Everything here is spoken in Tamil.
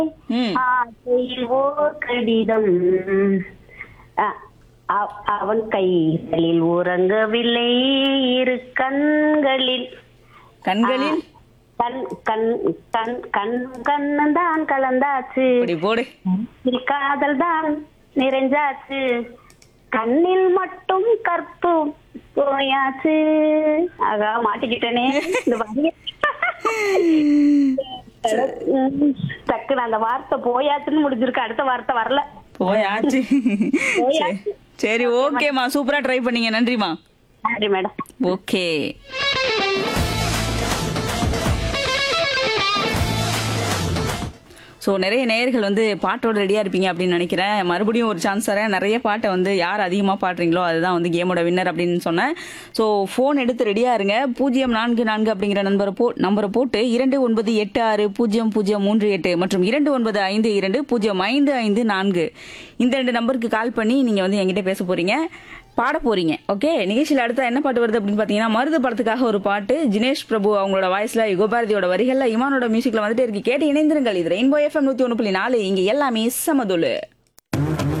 ம் ஆசையில் ஓர் கடிதம் அ- அ- அவன் கைகளில் உறங்கவில்லை இரு கண்களில் கண்களில் கண் கண் கண் கண் கண்ணன் தான் கலந்தாச்சு இப்படி போடு இதில் காதல் தான் நிறைஞ்சாச்சு கண்ணில் மட்டும் கற்பு போயாச்சு ஆகா மாட்டிக்கிட்டனே இந்த வரிய டக்குன்னு அந்த வார்த்தை போயாச்சுன்னு முடிஞ்சிருக்கு அடுத்த வார்த்தை வரல போயாச்சு போயாச்சு. சரி ஓகேம்மா சூப்பரா ட்ரை பண்ணீங்க நன்றிம்மா நன்றி மேடம் ஓகே ஸோ நிறைய நேயர்கள் வந்து பாட்டோட ரெடியாக இருப்பீங்க அப்படின்னு நினைக்கிறேன் மறுபடியும் ஒரு சான்ஸ் தரேன் நிறைய பாட்டை வந்து யார் அதிகமாக பாடுறீங்களோ அதுதான் வந்து கேமோட வின்னர் அப்படின்னு சொன்னேன் ஸோ ஃபோன் எடுத்து ரெடியாக இருங்க பூஜ்ஜியம் நான்கு நான்கு அப்படிங்கிற நம்பரை போ நம்பரை போட்டு இரண்டு ஒன்பது எட்டு ஆறு பூஜ்ஜியம் பூஜ்ஜியம் மூன்று எட்டு மற்றும் இரண்டு ஒன்பது ஐந்து இரண்டு பூஜ்ஜியம் ஐந்து ஐந்து நான்கு இந்த ரெண்டு நம்பருக்கு கால் பண்ணி நீங்கள் வந்து என்கிட்ட பேச போகிறீங்க பாட போறீங்க ஓகே நிகழ்ச்சியில் அடுத்த என்ன பாட்டு வருது அப்படின்னு பார்த்தீங்கன்னா மருது படத்துக்காக ஒரு பாட்டு ஜினேஷ் பிரபு அவங்களோட வாய்ஸ்ல யுகபாரதியோட வரிகள்ல இமானோட மியூசிக்ல வந்துட்டே இருக்கு கேட்டு இணைந்திருங்கள் இது ரெயின்போ எஃப்எம் நூத்தி ஒன்று புள்ளி நாலு இங்க எல்லாமே சமதுலு